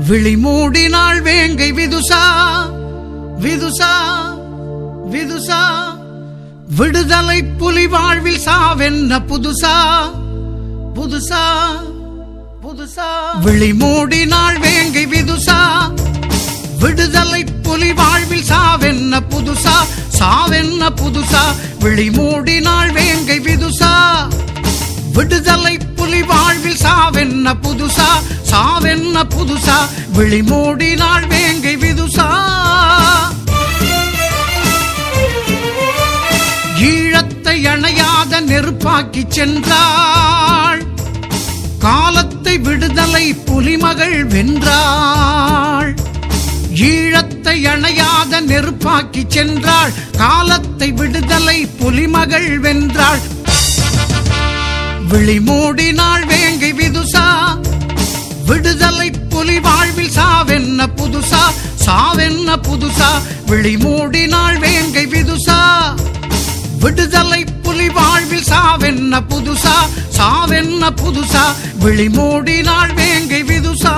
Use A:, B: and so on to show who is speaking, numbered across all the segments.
A: விழி மூடினாள் வேங்கை விதுசா விதுசா விதுசா விடுதலை புலி வாழ்வில் சாவென்ன புதுசா புதுசா புதுசா விழி மூடினாள் வேங்கை விதுசா விடுதலை புலி வாழ்வில் சாவென்ன புதுசா சாவென்ன புதுசா விழி மூடினாள் வேங்கை விதுசா விடுதலை புலி வாழ்வில் சாவென்ன புதுசா சாவென்ன புதுசா விழி மூடினாள் வேங்கை விதுசா ஈழத்தை அணையாத நெருப்பாக்கி சென்றாள் காலத்தை விடுதலை புலிமகள் வென்றாள் ஈழத்தை அணையாத நெருப்பாக்கி சென்றாள் காலத்தை விடுதலை புலிமகள் வென்றாள் விழி மூடினாள் வேங்கை விதுசா விடுதலை புலி வாழ்வில் சாவென்ன புதுசா சாவென்ன புதுசா விழி மூடினாள் வேங்கை விதுசா விடுதலை புலி வாழ்வில் சாவென்ன புதுசா சாவென்ன புதுசா விழி மூடினாள் வேங்கை விதுசா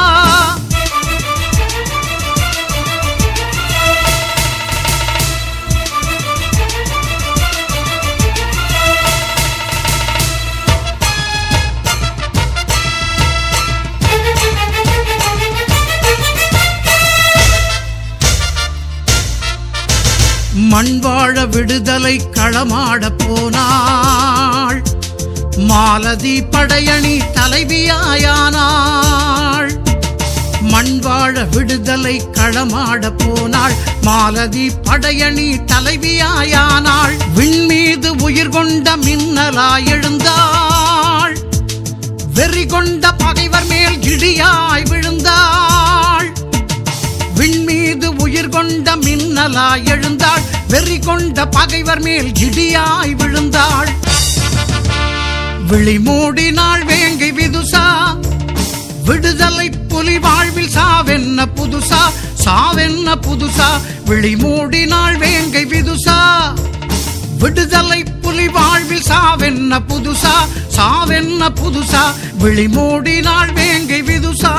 A: மண் வாழ விடுதலை களமாட போனாள் மாலதி படையணி தலைவியாயானாள் மண் வாழ விடுதலை களமாட போனாள் மாலதி படையணி தலைவியாயானாள் விண்மீது உயிர் கொண்ட மின்னலாய் எழுந்தாள் வெறி கொண்ட பகைவர் மேல் இடியாய் விழுந்தாள் விண்மீது உயிர் கொண்ட மின்னலாய் எழுந்தாள் வெறி கொண்ட பகைவர் மேல் இடியாய் விழுந்தாள் விழி மூடினாள் வேங்கை விதுசா விடுதலை புலி வாழ்வில் சாவென்ன புதுசா சாவென்ன புதுசா விழி மூடினாள் வேங்கை விதுசா விடுதலை புலி வாழ்வில் சாவென்ன புதுசா சாவென்ன புதுசா விழி மூடினாள் வேங்கை விதுசா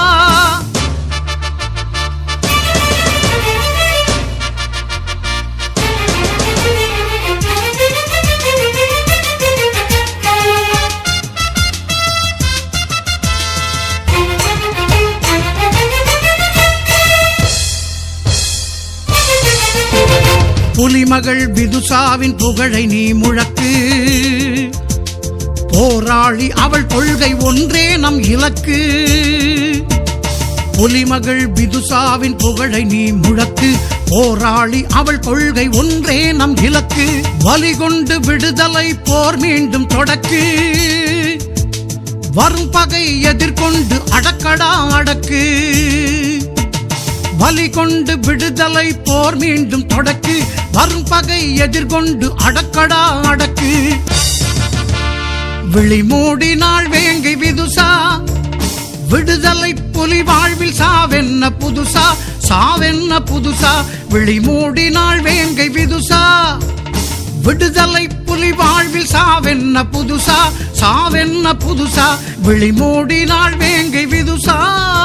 A: புலிமகள் விதுசாவின் புகழை நீ முழக்கு போராளி அவள் கொள்கை ஒன்றே நம் இலக்கு புலிமகள் விதுசாவின் புகழை நீ முழக்கு போராளி அவள் கொள்கை ஒன்றே நம் இலக்கு வலி கொண்டு விடுதலை போர் மீண்டும் தொடக்கு வரும் பகை எதிர்கொண்டு அடக்கடா அடக்கு வலி கொண்டு விடுதலை போர் மீண்டும் தொடக்கு வரும் பகை எதிர்கொண்டு அடக்கடா அடக்கு விழி மூடினாள் வேங்கை விதுசா விடுதலை புலி வாழ்வில் சாவென்ன புதுசா சாவென்ன புதுசா விழி மூடினாள் வேங்கை விதுசா விடுதலை புலி வாழ்வில் சாவென்ன புதுசா சாவென்ன புதுசா விழி மூடினாள் வேங்கை விதுசா